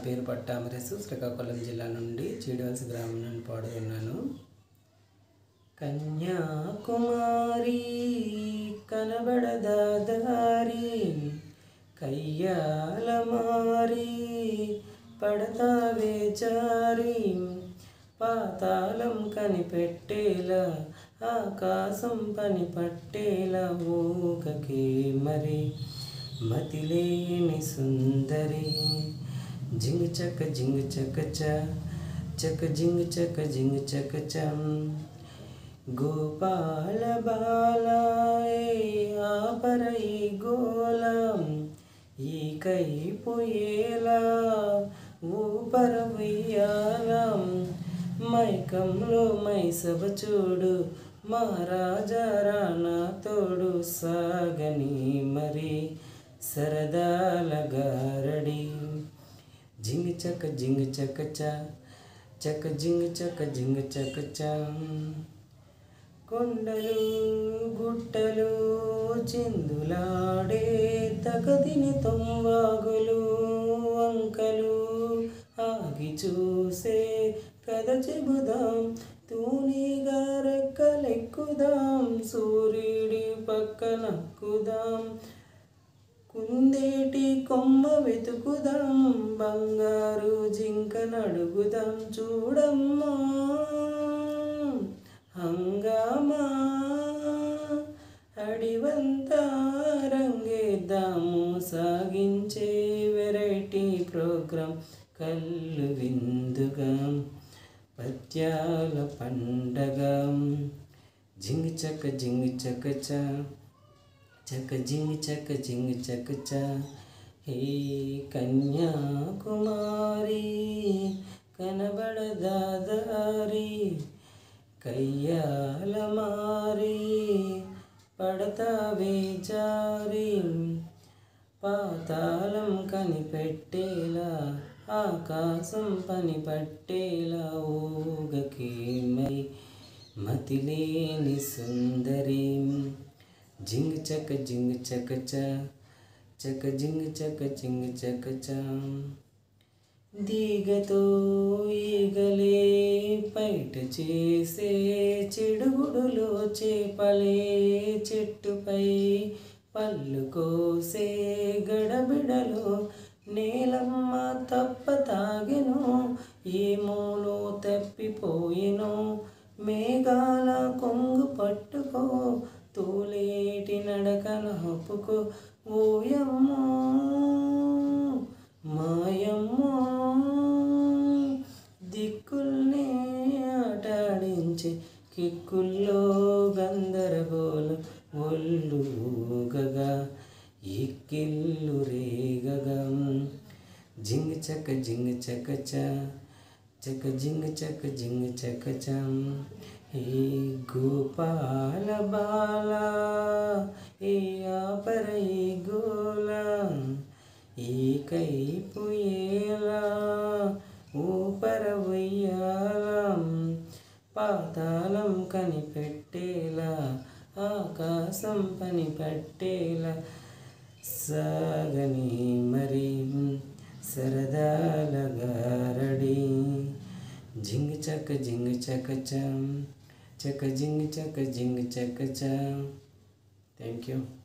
పేరు పట్టామరేసు శ్రీకాకుళం జిల్లా నుండి చీడవలసి గ్రామం నుండి పాడుతున్నాను కన్యాకుమారి కనబడదా దారి కయ్యాల మారి పడతావే జారి పాతాళం కనిపెట్టేలా ఆకాశం పని పట్టేలా ఊగకే మరి మతిలేని సుందరి జింగ్ చక జింగ్ చక చ చక జింగ్ చక జింగ్ చక చం గోపాల బాలాయ్ ఆపరై గోళం ఈ కైపోయేలా ఊపర ఉయ్యాలం మైకంలో మైసభ చూడు మహారాజా రాణా తోడు సాగని మరి సరదాల గారడి జింగ్ చక జింగ్ చక చ చక జింగ్ చక జింగ్ చక చ కొండలు గుట్టలు చిందులాడే తగదిని తొంవాగులు వంకలు ఆగి చూసే కథ చెబుదాం తూనీగా రెక్కలెక్కుదాం సూర్యుడి పక్కనక్కుదాం కుందేటి కొమ్మ వెతుకుదాం బంగారు జింక నడుగుదాం చూడమ్మా హంగామా అడివంతా రంగేద్దాము సాగించే వెరైటీ ప్రోగ్రాం కళ్ళు విందుగా పద్యాల పండగ జింగ్ చక జింగ్ చక చ చక జింగ్ చక జింగ్ చక చ హే కన్యాకుమారి కనబడదాదారి కయ్యాల మారి పడతావే జారి పాతాళం కనిపెట్టేలా ఆకాశం పని పట్టేలా ఊగకే మై మతిలేని సుందరి జింగ్ చక జింగ్ చక చ చక జింగ్ చక జింగ్ చక చ దీగతో ఈగలే పైట చేసే చెడుగుడులో చేపలే చెట్టుపై పళ్ళు కోసే గడబిడలో నేలమ్మ తప్ప తాగెను ఏమోలో తప్పిపోయెను మేఘాల కొంగు పట్టుకో తోలేటి నడకన హప్పుకో ఓయమ్మో మాయమ్మో దిక్కుల్ని ఆటాడించే కిక్కుల్లో గందరగోళం ఒళ్ళు ఊగగా ఇక్కిల్లు రేగగా జింగ్ చక జింగ్ చక చ చక జింగ్ చక జింగ్ చక చం ఏ గోపాల బాల ఏ ఆపర ఏ గోల ఈ కైపు ఏలా ఊపర ఉయ్యాలం పాతాళం కనిపెట్టేలా ఆకాశం పని పట్టేలా సాగని మరి సరదాల గారడి జింగ్ చక జింగ్ చక చం చక జింగ్ చక జింగ్ చక చ థ్యాంక్ యూ